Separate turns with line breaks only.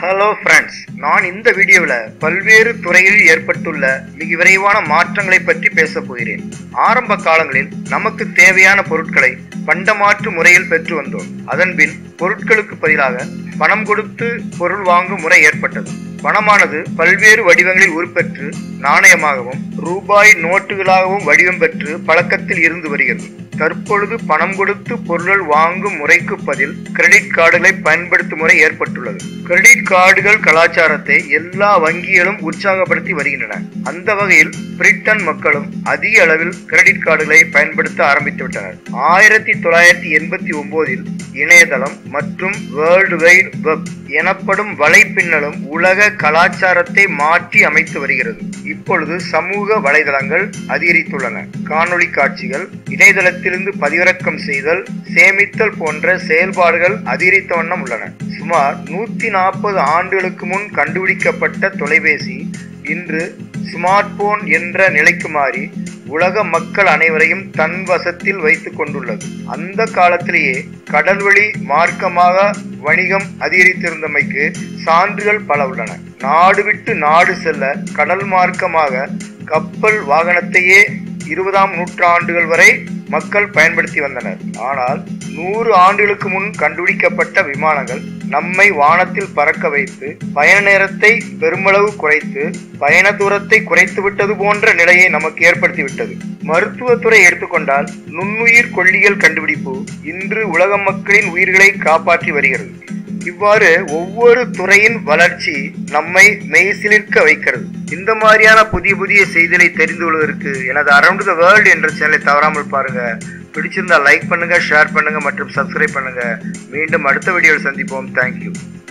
hello friends நான் இந்த வீடியோவில் பல்வேறு துறையில் ஏற்பட்டுள்ள மிக விரைவான மாற்றங்களை பற்றி பேசப் போகிறேன் ஆரம்ப காலங்களில் நமக்கு தேவையான பொருட்களை பண்டமாற்று முறையில் பெற்று வந்தோம் அதன்பின் பொருட்களுக்கு பதிலாக பணம் கொடுத்து பொருள் வாங்கும் முறை ஏற்பட்டது பணமானது பல்வேறு வடிவங்களில் உருப்பெற்று நாணயமாகவும் ரூபாய் நோட்டுகளாகவும் வடிவம் பெற்று பழக்கத்தில் இருந்து வருகிறது தற்பொழுது பணம் கொடுத்து பொருள் வாங்கும் முறைக்கு பதில் கிரெடிட் கார்டுகளை பயன்படுத்தும் முறை ஏற்பட்டுள்ளது கிரெடிட் கார்டுகள் கலாச்சாரத்தை எல்லா வங்கிகளும் உற்சாகப்படுத்தி வருகின்றன அந்த வகையில் பிரிட்டன் மக்களும் அதிக அளவில் கிரெடிட் கார்டுகளை பயன்படுத்த ஆரம்பித்து விட்டனர் ஆயிரத்தி தொள்ளாயிரத்தி எண்பத்தி ஒன்பதில் இணையதளம் மற்றும் வேர்ல்டு வைட் வெப் எனப்படும் வலைப்பின்னலும் உலக கலாச்சாரத்தை மாற்றி அமைத்து வருகிறது இப்பொழுது சமூக வலைதளங்கள் அதிகரித்துள்ளன காணொளி காட்சிகள் இணையதளத்திலிருந்து பதிவிறக்கம் செய்தல் சேமித்தல் போன்ற செயல்பாடுகள் அதிகரித்த வண்ணம் உள்ளன சுமார் நூத்தி நாற்பது ஆண்டுகளுக்கு முன் கண்டுபிடிக்கப்பட்ட தொலைபேசி இன்று ஸ்மார்ட் போன் என்ற நிலைக்கு மாறி உலக மக்கள் அனைவரையும் தன் வசத்தில் வைத்துக் கொண்டுள்ளது அந்த காலத்திலேயே கடல்வழி மார்க்கமாக வணிகம் அதிகரித்திருந்தமைக்கு சான்றுகள் பல உள்ளன நாடு விட்டு நாடு செல்ல கடல் மார்க்கமாக கப்பல் வாகனத்தையே இருபதாம் நூற்றாண்டுகள் வரை மக்கள் பயன்படுத்தி வந்தனர் ஆனால் நூறு ஆண்டுகளுக்கு முன் கண்டுபிடிக்கப்பட்ட விமானங்கள் நம்மை வானத்தில் பறக்க வைத்து பயண நேரத்தை பெருமளவு குறைத்து பயண தூரத்தை குறைத்து விட்டது போன்ற நிலையை நமக்கு ஏற்படுத்திவிட்டது மருத்துவத்துறை எடுத்துக்கொண்டால் நுண்ணுயிர் கொல்லிகள் கண்டுபிடிப்பு இன்று உலக மக்களின் உயிர்களை காப்பாற்றி வருகிறது இவ்வாறு ஒவ்வொரு துறையின் வளர்ச்சி நம்மை மெய்சிலிர்க்க வைக்கிறது இந்த மாதிரியான புதிய புதிய செய்திகளை தெரிந்து கொள்வதற்கு எனது அரவுண்ட் த வேர்ல்டு என்ற சேனலை தவறாமல் பாருங்க பிடிச்சிருந்தா லைக் பண்ணுங்க ஷேர் பண்ணுங்க மற்றும் சப்ஸ்கிரைப் பண்ணுங்க மீண்டும் அடுத்த வீடியோவில் சந்திப்போம் தேங்க்யூ